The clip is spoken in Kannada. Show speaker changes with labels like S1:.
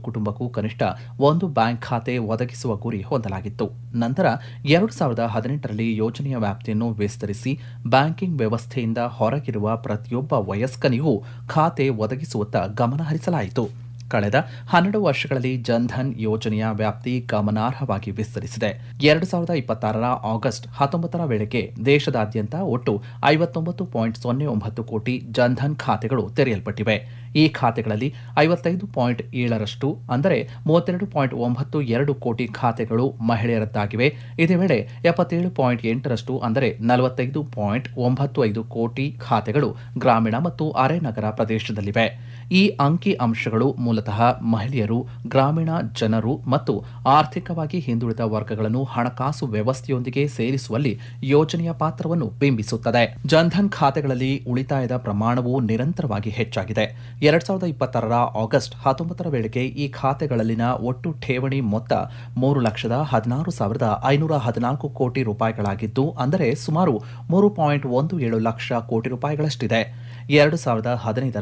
S1: ಕುಟುಂಬಕ್ಕೂ ಕನಿಷ್ಠ ಒಂದು ಬ್ಯಾಂಕ್ ಖಾತೆ ಒದಗಿಸುವ ಗುರಿ ಹೊಂದಲಾಗಿತ್ತು ನಂತರ ಎರಡು ಸಾವಿರದ ಹದಿನೆಂಟರಲ್ಲಿ ಯೋಜನೆಯ ವ್ಯಾಪ್ತಿಯನ್ನು ವಿಸ್ತರಿಸಿ ಬ್ಯಾಂಕಿಂಗ್ ವ್ಯವಸ್ಥೆಯಿಂದ ಹೊರಗಿರುವ ಪ್ರತಿಯೊಬ್ಬ ವಯಸ್ಕನಿಗೂ ಖಾತೆ ಒದಗಿಸುವತ್ತ ಗಮನ ಹರಿಸಲಾಯಿತು ಕಳೆದ ಹನ್ನೆರಡು ವರ್ಷಗಳಲ್ಲಿ ಜನ್ಧನ್ ಯೋಜನೆಯ ವ್ಯಾಪ್ತಿ ಗಮನಾರ್ಹವಾಗಿ ವಿಸ್ತರಿಸಿದೆ ಎರಡು ಸಾವಿರದ ಇಪ್ಪತ್ತಾರರ ಆಗಸ್ಟ್ ಹತ್ತೊಂಬತ್ತರ ವೇಳೆಗೆ ದೇಶದಾದ್ಯಂತ ಒಟ್ಟು ಐವತ್ತೊಂಬತ್ತು ಪಾಯಿಂಟ್ ಸೊನ್ನೆ ಒಂಬತ್ತು ಕೋಟಿ ಜನ್ಧನ್ ಖಾತೆಗಳು ತೆರೆಯಲ್ಪಟ್ಟಿವೆ ಈ ಖಾತೆಗಳಲ್ಲಿ ಐವತ್ತೈದು ಪಾಯಿಂಟ್ ಏಳರಷ್ಟು ಅಂದರೆ ಮೂವತ್ತೆರಡು ಪಾಯಿಂಟ್ ಒಂಬತ್ತು ಎರಡು ಕೋಟಿ ಖಾತೆಗಳು ಮಹಿಳೆಯರದ್ದಾಗಿವೆ ಇದೇ ವೇಳೆ ಎಪ್ಪತ್ತೇಳು ಪಾಯಿಂಟ್ ಎಂಟರಷ್ಟು ಅಂದರೆ ನಲವತ್ತೈದು ಪಾಯಿಂಟ್ ಒಂಬತ್ತು ಐದು ಕೋಟಿ ಖಾತೆಗಳು ಗ್ರಾಮೀಣ ಮತ್ತು ಅರೆ ನಗರ ಪ್ರದೇಶದಲ್ಲಿವೆ ಈ ಅಂಕಿ ಅಂಶಗಳು ಮೂಲತಃ ಮಹಿಳೆಯರು ಗ್ರಾಮೀಣ ಜನರು ಮತ್ತು ಆರ್ಥಿಕವಾಗಿ ಹಿಂದುಳಿದ ವರ್ಗಗಳನ್ನು ಹಣಕಾಸು ವ್ಯವಸ್ಥೆಯೊಂದಿಗೆ ಸೇರಿಸುವಲ್ಲಿ ಯೋಜನೆಯ ಪಾತ್ರವನ್ನು ಬಿಂಬಿಸುತ್ತದೆ ಜನ್ಧನ್ ಖಾತೆಗಳಲ್ಲಿ ಉಳಿತಾಯದ ಪ್ರಮಾಣವು ನಿರಂತರವಾಗಿ ಹೆಚ್ಚಾಗಿದೆ ಎರಡ್ ಸಾವಿರದ ಇಪ್ಪತ್ತಾರರ ಆಗಸ್ಟ್ ಹತ್ತೊಂಬತ್ತರ ವೇಳೆಗೆ ಈ ಖಾತೆಗಳಲ್ಲಿನ ಒಟ್ಟು ಠೇವಣಿ ಮೊತ್ತ ಮೂರು ಲಕ್ಷದ ಹದಿನಾರು ಸಾವಿರದ ಐನೂರ ಹದಿನಾಲ್ಕು ಕೋಟಿ ರೂಪಾಯಿಗಳಾಗಿದ್ದು ಅಂದರೆ ಸುಮಾರು ಮೂರು ಪಾಯಿಂಟ್ ಒಂದು ಏಳು ಲಕ್ಷ ಕೋಟಿ ರೂಪಾಯಿಗಳಷ್ಟಿದೆ ಎರಡು ಸಾವಿರದ ಹದಿನೈದರ